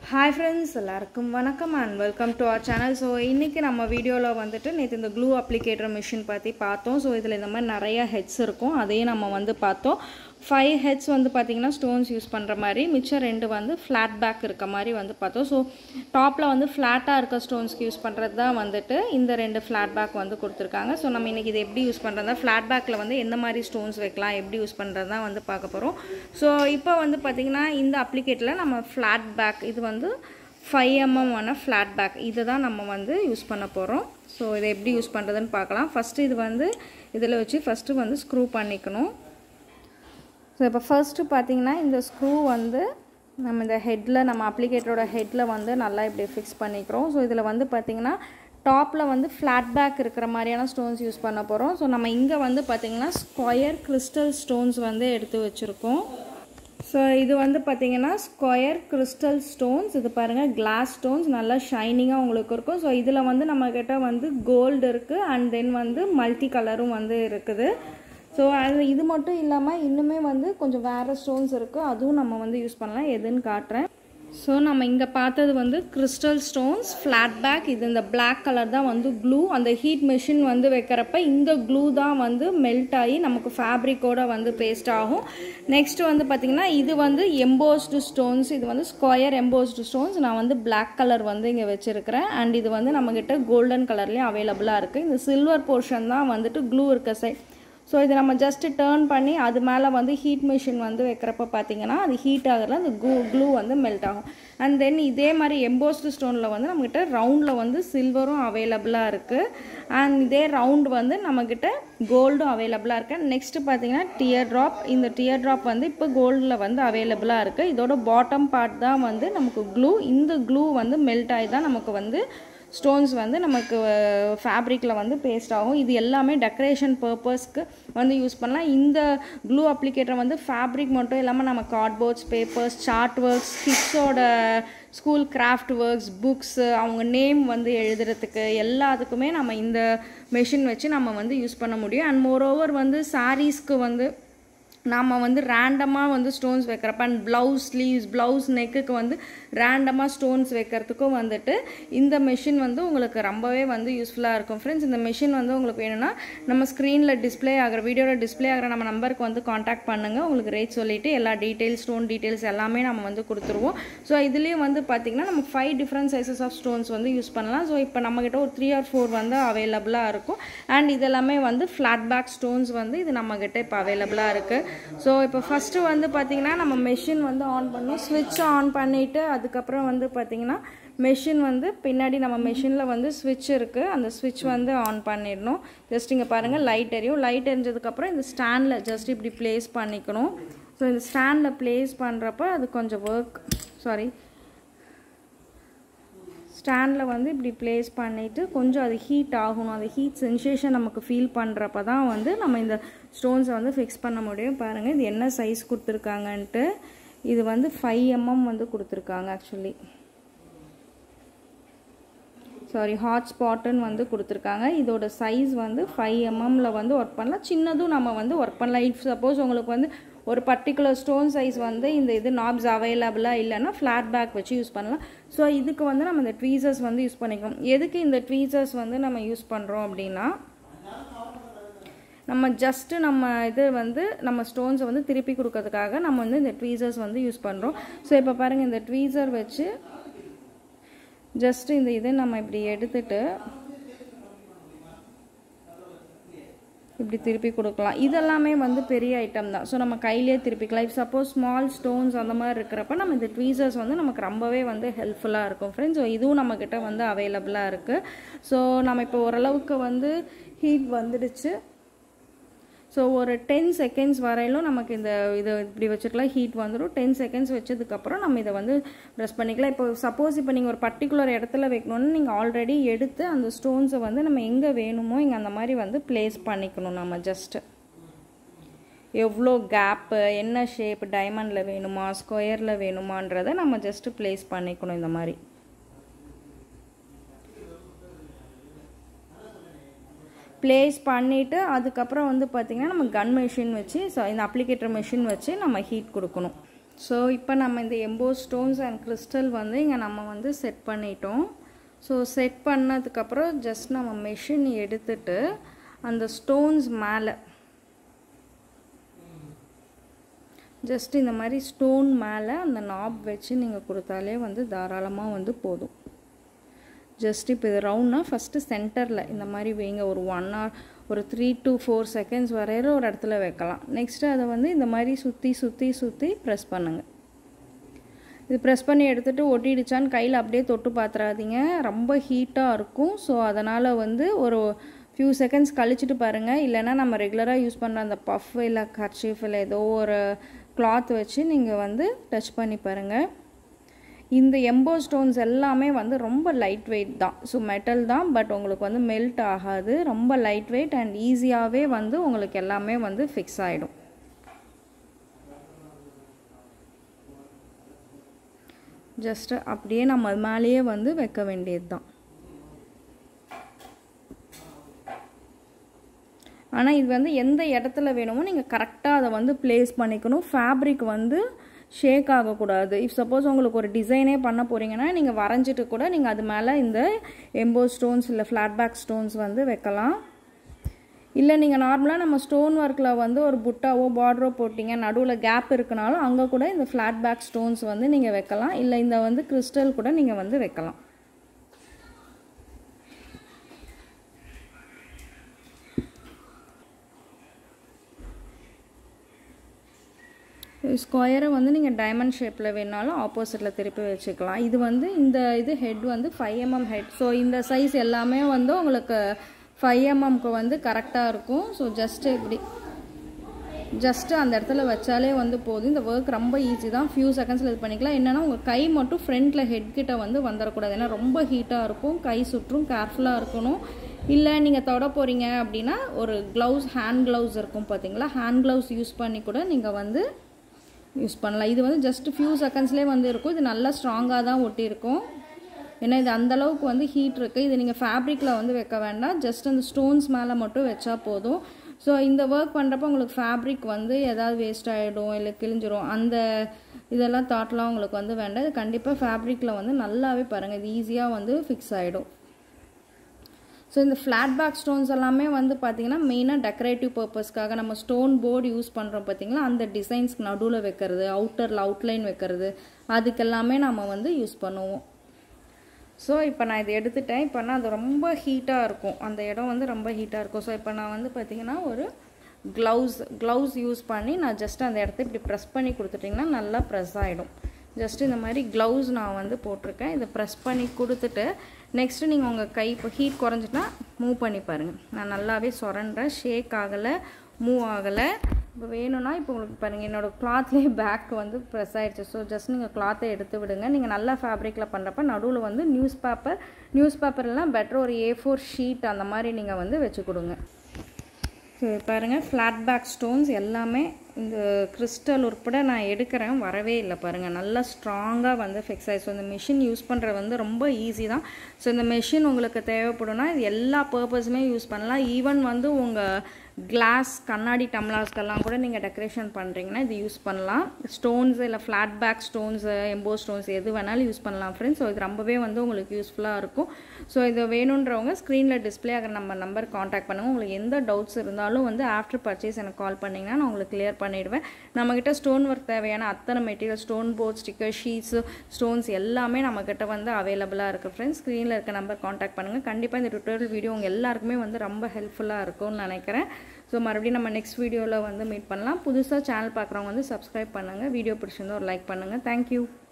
hi friends எல்லாருக்கும் வணக்கம் and welcome to our channel so இன்றைக்கி நம்ம வீடியோவில் வந்துட்டு நேற்று இந்த க்ளூ அப்ளிகேட்டர் மிஷின் பற்றி பார்த்தோம் ஸோ இதில் இந்த மாதிரி நிறைய ஹெட்ஸ் இருக்கும் அதையும் நம்ம வந்து பார்த்தோம் ஃபைவ் ஹெட்ஸ் வந்து பார்த்திங்கன்னா ஸ்டோன்ஸ் யூஸ் பண்ணுற மாதிரி மிச்சம் ரெண்டு வந்து ஃப்ளாட் பேக் இருக்க மாதிரி வந்து பார்த்தோம் ஸோ டாப்பில் வந்து ஃப்ளாட்டாக இருக்க ஸ்டோன்ஸ்க்கு யூஸ் பண்ணுறது தான் வந்துட்டு இந்த ரெண்டு ஃப்ளாட் பேக் வந்து கொடுத்துருக்காங்க ஸோ நம்ம இன்றைக்கி இது எப்படி யூஸ் பண்ணுறதா ஃப்ளாட் பேக்கில் வந்து எந்த மாதிரி ஸ்டோன்ஸ் வைக்கலாம் எப்படி யூஸ் பண்ணுறது தான் வந்து பார்க்க போகிறோம் ஸோ இப்போ வந்து பார்த்திங்கன்னா இந்த அப்ளிகேட்டில் நம்ம ஃப்ளாட் பேக் இது வந்து ஃபைவ் எம்எம் ஆன ஃப்ளாட் பேக் இதை தான் நம்ம வந்து யூஸ் பண்ண போகிறோம் ஸோ இதை எப்படி யூஸ் பண்ணுறதுன்னு பார்க்கலாம் ஃபஸ்ட்டு இது வந்து இதில் வச்சு ஃபஸ்ட்டு வந்து ஸ்க்ரூ பண்ணிக்கணும் ஸோ இப்போ ஃபர்ஸ்ட்டு பார்த்தீங்கன்னா இந்த ஸ்க்ரூ வந்து நம்ம இந்த ஹெட்டில் நம்ம அப்ளிகேட்டரோட ஹெட்டில் வந்து நல்லா இப்படி ஃபிக்ஸ் பண்ணிக்கிறோம் ஸோ இதில் வந்து பார்த்திங்கன்னா டாப்பில் வந்து ஃப்ளாட் பேக் இருக்கிற மாதிரியான ஸ்டோன்ஸ் யூஸ் பண்ண போகிறோம் ஸோ நம்ம இங்கே வந்து பார்த்திங்கன்னா ஸ்கொயர் கிறிஸ்டல் ஸ்டோன்ஸ் வந்து எடுத்து வச்சுருக்கோம் ஸோ இது வந்து பார்த்திங்கன்னா ஸ்கொயர் கிறிஸ்டல் ஸ்டோன்ஸ் இது பாருங்கள் கிளாஸ் ஸ்டோன்ஸ் நல்லா ஷைனிங்காக உங்களுக்கு இருக்கும் ஸோ இதில் வந்து நம்மக்கிட்ட வந்து கோல்டு இருக்குது அண்ட் தென் வந்து மல்டி கலரும் வந்து இருக்குது ஸோ அது இது மட்டும் இல்லாமல் இன்னுமே வந்து கொஞ்சம் வேறு ஸ்டோன்ஸ் இருக்குது அதுவும் நம்ம வந்து யூஸ் பண்ணலாம் எதுன்னு காட்டுறேன் ஸோ நம்ம இங்கே பார்த்தது வந்து கிறிஸ்டல் ஸ்டோன்ஸ் ஃப்ளாட் பேக் இது இந்த பிளாக் கலர் தான் வந்து க்ளூ அந்த ஹீட் மிஷின் வந்து வைக்கிறப்ப இந்த க்ளூ தான் வந்து மெல்ட் ஆகி நமக்கு ஃபேப்ரிக்கோட வந்து பேஸ்ட் ஆகும் நெக்ஸ்ட் வந்து பார்த்திங்கன்னா இது வந்து எம்போஸ்டு ஸ்டோன்ஸ் இது வந்து ஸ்கொயர் எம்போஸ்டு ஸ்டோன்ஸ் நான் வந்து பிளாக் கலர் வந்து இங்கே வச்சுருக்கிறேன் அண்ட் இது வந்து நம்மக்கிட்ட கோல்டன் கலர்லேயும் அவைலபிளாக இருக்குது இந்த சில்வர் போர்ஷன் தான் வந்துட்டு க்ளூ இருக்க சைட் ஸோ இது நம்ம ஜஸ்ட்டு டேர்ன் பண்ணி அது மேலே வந்து ஹீட் மிஷின் வந்து வைக்கிறப்ப பார்த்தீங்கன்னா அது ஹீட் ஆகிறதுல அந்த க்ளூ க்ளூ வந்து மெல்ட் ஆகும் அண்ட் தென் இதே மாதிரி எம்போஸ்டு ஸ்டோனில் வந்து நம்மக்கிட்ட ரவுண்டில் வந்து சில்வரும் அவைலபிளாக இருக்குது அண்ட் இதே ரவுண்ட் வந்து நம்மக்கிட்ட கோல்டும் அவைலபிளாக இருக்குது நெக்ஸ்ட்டு பார்த்தீங்கன்னா டியர் ட்ராப் இந்த டியர் ட்ராப் வந்து இப்போ கோல்டில் வந்து அவைலபிளாக இருக்குது இதோட பாட்டம் பார்ட் தான் வந்து நமக்கு க்ளூ இந்த க்ளூ வந்து மெல்ட் ஆகி தான் நமக்கு வந்து ஸ்டோன்ஸ் வந்து நமக்கு ஃபேப்ரிக்கில் வந்து பேஸ்ட் ஆகும் இது எல்லாமே டெக்கரேஷன் பர்பஸ்க்கு வந்து யூஸ் பண்ணலாம் இந்த க்ளூ அப்ளிகேட்டர் வந்து ஃபேப்ரிக் மட்டும் இல்லாமல் நம்ம கார்ட்போர்ட்ஸ் பேப்பர்ஸ் சார்ட் ஒர்க்ஸ் கிட்ஸோட ஸ்கூல் கிராஃப்ட் ஒர்க்ஸ் புக்ஸு அவங்க நேம் வந்து எழுதுறதுக்கு எல்லாத்துக்குமே நம்ம இந்த மெஷின் வச்சு நம்ம வந்து யூஸ் பண்ண முடியும் அண்ட் மோரோவர் வந்து சாரீஸ்க்கு வந்து நாம் வந்து ரேண்டமாக வந்து ஸ்டோன்ஸ் வைக்கிறப்ப அண்ட் ப்ளவுஸ் ஸ்லீவ்ஸ் ப்ளவுஸ் நெக்குக்கு வந்து ரேண்டமாக ஸ்டோன்ஸ் வைக்கிறதுக்கும் வந்துட்டு இந்த மெஷின் வந்து உங்களுக்கு ரொம்பவே வந்து யூஸ்ஃபுல்லாக இருக்கும் ஃப்ரெண்ட்ஸ் இந்த மெஷின் வந்து உங்களுக்கு வேணும்னா நம்ம ஸ்க்ரீனில் டிஸ்பிளே ஆகிற வீடியோவில் டிஸ்பிளே ஆகிற நம்ம நம்பருக்கு வந்து காண்டாக்ட் பண்ணுங்கள் உங்களுக்கு ரேட் சொல்லிவிட்டு எல்லா டீட்டெயில்ஸ் ஸ்டோன் டீட்டெயில்ஸ் எல்லாமே நம்ம வந்து கொடுத்துருவோம் ஸோ இதுலேயும் வந்து பார்த்திங்கன்னா நம்ம five different sizes of stones வந்து யூஸ் பண்ணலாம் ஸோ இப்போ நம்மக்கிட்ட ஒரு த்ரீ ஆர் ஃபோர் வந்து அவைலபிளாக இருக்கும் அண்ட் இதெல்லாமே வந்து ஃப்ளாட் பேக் ஸ்டோன்ஸ் வந்து இது நம்மக்கிட்ட இப்போ அவைலபிளாக இருக்குது ஸோ இப்போ ஃபஸ்ட்டு வந்து பார்த்திங்கன்னா நம்ம மெஷின் வந்து ஆன் பண்ணோம் ஸ்விட்ச் ஆன் பண்ணிவிட்டு அதுக்கப்புறம் வந்து பார்த்திங்கன்னா மெஷின் வந்து பின்னாடி நம்ம மெஷினில் வந்து ஸ்விட்ச் இருக்குது அந்த ஸ்விட்ச் வந்து ஆன் பண்ணிடணும் ஜஸ்ட் இங்கே பாருங்கள் லைட் எரியும் லைட் எரிஞ்சதுக்கப்புறம் இந்த ஸ்டாண்டில் ஜஸ்ட் இப்படி ப்ளேஸ் பண்ணிக்கணும் ஸோ இந்த ஸ்டாண்டில் ப்ளேஸ் பண்ணுறப்ப அது கொஞ்சம் ஒர்க் சாரி ஸ்டாண்டில் வந்து இப்படி ப்ளேஸ் பண்ணிவிட்டு கொஞ்சம் அது ஹீட் ஆகணும் அந்த ஹீட் சென்சேஷன் நமக்கு ஃபீல் பண்ணுறப்ப தான் வந்து நம்ம இந்த ஸ்டோன்ஸை வந்து ஃபிக்ஸ் பண்ண முடியும் பாருங்கள் இது என்ன சைஸ் கொடுத்துருக்காங்கன்ட்டு இது வந்து ஃபைவ் எம்எம் வந்து கொடுத்துருக்காங்க ஆக்சுவலி சாரி ஹாட் ஸ்பாட்டுன்னு வந்து கொடுத்துருக்காங்க இதோட சைஸ் வந்து ஃபைவ் எம்எம்மில் வந்து ஒர்க் பண்ணலாம் சின்னதும் நம்ம வந்து ஒர்க் பண்ணலாம் இஃப் சப்போஸ் உங்களுக்கு வந்து ஒரு பர்டிகுலர் ஸ்டோன் சைஸ் வந்து இந்த இது நாப்ஸ் அவைலபிளாக இல்லைன்னா ஃப்ளாட் பேக் வச்சு யூஸ் பண்ணலாம் ஸோ இதுக்கு வந்து நம்ம இந்த ட்வீசர்ஸ் வந்து யூஸ் பண்ணிக்கணும் எதுக்கு இந்த ட்வீசர்ஸ் வந்து நம்ம யூஸ் பண்ணுறோம் அப்படின்னா நம்ம ஜஸ்ட்டு நம்ம இது வந்து நம்ம ஸ்டோன்ஸை வந்து திருப்பி கொடுக்கறதுக்காக நம்ம வந்து இந்த ட்வீசர்ஸ் வந்து யூஸ் பண்ணுறோம் ஸோ இப்போ பாருங்கள் இந்த ட்வீசர் வச்சு ஜஸ்ட்டு இந்த இதை நம்ம இப்படி எடுத்துட்டு இப்படி திருப்பி கொடுக்கலாம் இதெல்லாமே வந்து பெரிய ஐட்டம் தான் ஸோ நம்ம கையிலே திருப்பிக்கலாம் இஃப் சப்போஸ் ஸ்மால் ஸ்டோன்ஸ் அந்த மாதிரி இருக்கிறப்ப நம்ம இந்த ட்வீசர்ஸ் வந்து நமக்கு ரொம்பவே வந்து ஹெல்ப்ஃபுல்லாக இருக்கும் ஃப்ரெண்ட்ஸ் ஸோ இதுவும் நம்மக்கிட்ட வந்து அவைலபிளாக இருக்குது ஸோ நம்ம இப்போ ஓரளவுக்கு வந்து ஹீட் வந்துடுச்சு ஸோ ஒரு டென் செகண்ட்ஸ் வரையிலும் நமக்கு இந்த இதை இப்படி வச்சுக்கலாம் ஹீட் வந்துடும் டென் செகண்ட்ஸ் வச்சதுக்கப்புறம் நம்ம இதை வந்து ப்ரெஸ் பண்ணிக்கலாம் இப்போ சப்போஸ் இப்போ நீங்கள் ஒரு பர்டிகுலர் இடத்துல வைக்கணும்னு நீங்கள் ஆல்ரெடி எடுத்து அந்த ஸ்டோன்ஸை வந்து நம்ம எங்கே வேணுமோ இங்கே அந்த மாதிரி வந்து ப்ளேஸ் பண்ணிக்கணும் நம்ம ஜஸ்ட்டு எவ்வளோ கேப்பு என்ன ஷேப் டைமண்டில் வேணுமா ஸ்கொயரில் வேணுமான்றதை நம்ம ஜஸ்ட்டு ப்ளேஸ் பண்ணிக்கணும் இந்த மாதிரி ப்ளேஸ் பண்ணிவிட்டு அதுக்கப்புறம் வந்து பார்த்திங்கன்னா நம்ம கன் மிஷின் வச்சு ஸோ இந்த அப்ளிகேட்டர் மிஷின் வச்சு நம்ம ஹீட் கொடுக்கணும் ஸோ இப்போ நம்ம இந்த எம்போ ஸ்டோன்ஸ் அண்ட் கிறிஸ்டல் வந்து இங்கே நம்ம வந்து செட் பண்ணிட்டோம் ஸோ செட் பண்ணதுக்கப்புறம் ஜஸ்ட் நம்ம மெஷின் எடுத்துட்டு அந்த ஸ்டோன்ஸ் மேலே ஜஸ்ட் இந்த மாதிரி ஸ்டோன் மேலே அந்த நாப் வச்சு நீங்கள் கொடுத்தாலே வந்து தாராளமாக வந்து போதும் ஜஸ்ட் இப்போ இது ரவுண்ட்னா ஃபஸ்ட்டு சென்டரில் இந்த மாதிரி வைங்க ஒரு ஒன் ஆர் ஒரு த்ரீ டு ஃபோர் செகண்ட்ஸ் வரையிற ஒரு இடத்துல வைக்கலாம் நெக்ஸ்ட்டு அதை வந்து இந்த மாதிரி சுற்றி சுற்றி சுற்றி ப்ரெஸ் பண்ணுங்கள் இது ப்ரெஸ் பண்ணி எடுத்துகிட்டு ஒட்டிடுச்சான்னு கையில் அப்படியே தொட்டு பார்த்துறாதீங்க ரொம்ப ஹீட்டாக இருக்கும் ஸோ அதனால் வந்து ஒரு ஃபியூ செகண்ட்ஸ் கழிச்சிட்டு பாருங்கள் இல்லைன்னா நம்ம ரெகுலராக யூஸ் பண்ணுற அந்த பஃப் இல்லை கர்ச்சீஃப் இல்லை ஏதோ ஒரு கிளாத் வச்சு நீங்கள் வந்து டச் பண்ணி பாருங்கள் இந்த எம்போ ஸ்டோன்ஸ் எல்லாமே வந்து ரொம்ப லைட் வெயிட் தான் ஸோ மெட்டல் தான் பட் உங்களுக்கு வந்து மெல்ட் ஆகாது ரொம்ப லைட் வெயிட் அண்ட் ஈஸியாகவே வந்து உங்களுக்கு எல்லாமே வந்து ஃபிக்ஸ் ஆகிடும் ஜஸ்ட்டு அப்படியே நம்ம அது மேலேயே வந்து வைக்க வேண்டியது தான் ஆனால் இது வந்து எந்த இடத்துல வேணுமோ நீங்கள் கரெக்டாக அதை வந்து ப்ளேஸ் பண்ணிக்கணும் ஃபேப்ரிக் வந்து ஷேக் ஆகக்கூடாது இஃப் சப்போஸ் உங்களுக்கு ஒரு டிசைனே பண்ண போகிறீங்கன்னா நீங்கள் வரைஞ்சிட்டு கூட நீங்கள் அது மேலே இந்த எம்போ ஸ்டோன்ஸ் இல்லை ஃப்ளாட் பேக் ஸ்டோன்ஸ் வந்து வைக்கலாம் இல்லை நீங்கள் நார்மலாக நம்ம ஸ்டோன் ஒர்க்கில் வந்து ஒரு புட்டாவோ பார்டரோ போட்டிங்க நடுவில் கேப் இருக்குனாலும் அங்கே கூட இந்த ஃப்ளாட் பேக் ஸ்டோன்ஸ் வந்து நீங்கள் வைக்கலாம் இல்லை இந்த வந்து கிறிஸ்டல் கூட நீங்கள் வந்து வைக்கலாம் ஸ்கொயரை வந்து நீங்கள் டைமண்ட் ஷேப்பில் வேணாலும் ஆப்போசிட்டில் திருப்பி வச்சுக்கலாம் இது வந்து இந்த இது ஹெட் வந்து ஃபைவ் எம்எம் ஹெட் ஸோ இந்த சைஸ் எல்லாமே வந்து உங்களுக்கு ஃபைவ் எம்எம்க்கு வந்து கரெக்டாக இருக்கும் ஸோ ஜஸ்ட்டு இப்படி ஜஸ்ட்டு அந்த இடத்துல வச்சாலே வந்து போதும் இந்த ஒர்க் ரொம்ப ஈஸி தான் ஃபியூ செகண்ட்ஸில் இது பண்ணிக்கலாம் என்னென்னா உங்கள் கை மட்டும் ஃப்ரண்ட்டில் ஹெட் கிட்ட வந்து வந்துடக்கூடாது ஏன்னா ரொம்ப ஹீட்டாக இருக்கும் கை சுற்றும் கேர்ஃபுல்லாக இருக்கணும் இல்லை நீங்கள் தொட போகிறீங்க அப்படின்னா ஒரு க்ளவுஸ் ஹேண்ட் க்ளவுஸ் இருக்கும் பார்த்தீங்களா ஹேண்ட் க்ளவுஸ் யூஸ் பண்ணி கூட நீங்கள் வந்து யூஸ் பண்ணலாம் இது வந்து ஜஸ்ட் ஃபியூ செகண்ட்ஸ்லேயே வந்து இருக்கும் இது நல்லா ஸ்ட்ராங்காக தான் ஒட்டியிருக்கும் ஏன்னா இது அந்தளவுக்கு வந்து ஹீட் இருக்குது இது நீங்கள் ஃபேப்ரிக்கில் வந்து வைக்க வேண்டாம் ஜஸ்ட் அந்த ஸ்டோன்ஸ் மேலே மட்டும் வச்சா போதும் ஸோ இந்த ஒர்க் பண்ணுறப்ப உங்களுக்கு ஃபேப்ரிக் வந்து எதாவது வேஸ்ட் ஆகிடும் இல்லை கிழிஞ்சிரும் அந்த இதெல்லாம் தாட்லாம் உங்களுக்கு வந்து வேண்டாம் இது கண்டிப்பாக ஃபேப்ரிக்கில் வந்து நல்லாவே பாருங்கள் இது ஈஸியாக வந்து ஃபிக்ஸ் ஆகிடும் ஸோ இந்த ஃப்ளாட் பேக் ஸ்டோன்ஸ் எல்லாமே வந்து பார்த்திங்கன்னா மெயினாக டெக்கரேட்டிவ் பர்பஸ்க்காக நம்ம ஸ்டோன் போர்டு யூஸ் பண்ணுறோம் பார்த்திங்களா அந்த டிசைன்ஸ்க்கு நடுவில் வைக்கிறது அவுட்டரில் அவுட்லைன் வைக்கிறது அதுக்கெல்லாமே நம்ம வந்து யூஸ் பண்ணுவோம் ஸோ இப்போ நான் இதை எடுத்துட்டேன் இப்போ நான் அது ரொம்ப ஹீட்டாக இருக்கும் அந்த இடம் வந்து ரொம்ப ஹீட்டாக இருக்கும் ஸோ இப்போ நான் வந்து பார்த்திங்கன்னா ஒரு க்ளவுஸ் க்ளவுஸ் யூஸ் பண்ணி நான் ஜஸ்ட் அந்த இடத்த இப்படி ப்ரெஸ் பண்ணி கொடுத்துட்டிங்கன்னா நல்லா ப்ரெஸ் ஆகிடும் ஜஸ்ட் இந்த மாதிரி க்ளவுஸ் நான் வந்து போட்டிருக்கேன் இதை ப்ரெஸ் பண்ணி கொடுத்துட்டு நெக்ஸ்ட்டு நீங்கள் உங்கள் கை இப்போ ஹீட் குறைஞ்சிட்டா மூவ் பண்ணி பாருங்கள் நான் நல்லாவே சுரண்டுறேன் ஷேக் ஆகலை மூவ் ஆகலை இப்போ வேணும்னா இப்போ உங்களுக்கு பாருங்கள் என்னோடய கிளாத்லேயே பேக் வந்து ப்ரெஸ் ஆகிடுச்சு ஸோ ஜஸ்ட் நீங்கள் கிளாத்தை எடுத்து விடுங்க நீங்கள் நல்லா ஃபேப்ரிக்கில் பண்ணுறப்ப நடுவில் வந்து நியூஸ் பேப்பர் நியூஸ் பேப்பர்லாம் பெட்டர் ஒரு ஏ ஃபோர் ஷீட் அந்த மாதிரி நீங்கள் வந்து வச்சு கொடுங்க ஸோ பாருங்கள் ஃப்ளாட் பேக் ஸ்டோன்ஸ் எல்லாமே இந்த கிறிஸ்டல் உட்பட நான் எடுக்கிறேன் வரவே இல்லை பாருங்கள் நல்லா ஸ்ட்ராங்காக வந்து ஃபிக்ஸ் ஆகி ஸோ இந்த மிஷின் யூஸ் பண்ணுறது வந்து ரொம்ப ஈஸி தான் ஸோ இந்த மிஷின் உங்களுக்கு தேவைப்படும்னா இது எல்லா பர்பஸுமே யூஸ் பண்ணலாம் ஈவன் வந்து உங்கள் கிளாஸ் கண்ணாடி டம்ளாஸ்க்கெல்லாம் கூட நீங்கள் டெக்கரேஷன் பண்ணுறீங்கன்னா இது யூஸ் பண்ணலாம் ஸ்டோன்ஸ் இல்லை ஃப்ளாட் பேக் ஸ்டோன்ஸு எம்போ ஸ்டோன்ஸ் எது வேணாலும் யூஸ் பண்ணலாம் ஃப்ரெண்ட்ஸ் ஸோ இது ரொம்பவே வந்து உங்களுக்கு யூஸ்ஃபுல்லாக இருக்கும் ஸோ இது வேணுன்றவங்க ஸ்க்ரீனில் டிஸ்பிளே ஆகிற நம்ம நம்பர் காண்டாக்ட் பண்ணுங்கள் உங்களுக்கு எந்த டவுட்ஸ் இருந்தாலும் வந்து ஆஃப்டர் பர்ச்சேஸ் எனக்கு கால் பண்ணிங்கன்னா நான் உங்களுக்கு கிளியர் பண்ணிவிடுவேன் நம்மக்கிட்ட ஸ்டோன் ஒர்க் தேவையான அத்தனை material stone board sticker sheets stones எல்லாமே நம்மக்கிட்ட வந்து அவைலபிளாக இருக்குது ஃப்ரெண்ட்ஸ் ஸ்க்ரீனில் இருக்க நம்பர் காண்டாக்ட் பண்ணுங்கள் கண்டிப்பாக இந்த டுட்டோரியல் வீடியோ உங்கள் எல்லாருக்குமே வந்து ரொம்ப ஹெல்ப்ஃபுல்லாக இருக்கும்னு நினைக்கிறேன் ஸோ மறுபடியும் நம்ம நெக்ஸ்ட் வீடியோவில் வந்து மீட் பண்ணலாம் புதுசாக சேனல் பார்க்குறவங்க வந்து சப்ஸ்கிரைப் பண்ணுங்கள் வீடியோ பிடிச்சிருந்தா ஒரு லைக் பண்ணுங்கள் தேங்க்யூ